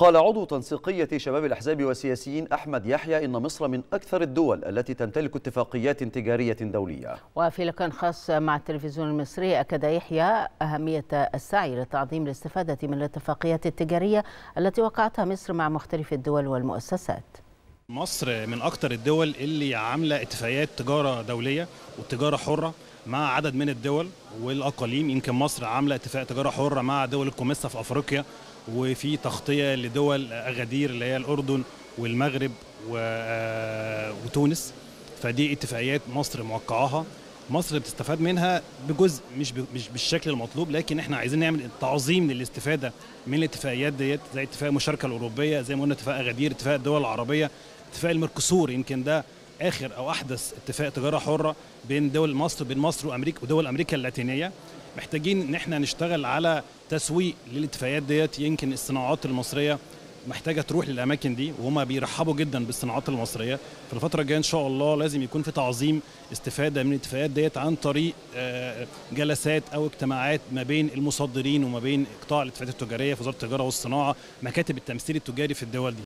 قال عضو تنسيقية شباب الأحزاب والسياسيين أحمد يحيى إن مصر من أكثر الدول التي تمتلك اتفاقيات تجارية دولية وفي لقاء خاص مع التلفزيون المصري أكد يحيى أهمية السعي لتعظيم الاستفادة من الاتفاقيات التجارية التي وقعتها مصر مع مختلف الدول والمؤسسات مصر من أكثر الدول اللي عاملة اتفاقيات تجارة دولية وتجارة حرة مع عدد من الدول والأقاليم يمكن مصر عاملة اتفاق تجارة حرة مع دول الكوميسا في أفريقيا وفي تغطية لدول أغادير اللي هي الأردن والمغرب وتونس فدي اتفاقيات مصر موقعاها مصر بتستفاد منها بجزء مش مش بالشكل المطلوب لكن احنا عايزين نعمل تعظيم للاستفاده من الاتفاقيات ديت زي اتفاق المشاركه الاوروبيه زي ما قلنا اتفاق اغادير اتفاق الدول العربيه اتفاق المركسور يمكن ده اخر او احدث اتفاق تجاره حره بين دول مصر بين مصر وامريكا ودول امريكا اللاتينيه محتاجين ان احنا نشتغل على تسويق للاتفاقيات ديت يمكن الصناعات المصريه محتاجه تروح للاماكن دي وهم بيرحبوا جدا بالصناعات المصريه في الفتره الجايه ان شاء الله لازم يكون في تعظيم استفاده من الاتفاقيات ديت عن طريق جلسات او اجتماعات ما بين المصدرين وما بين قطاع الاتفاقيات التجاريه في وزاره التجاره والصناعه مكاتب التمثيل التجاري في الدول دي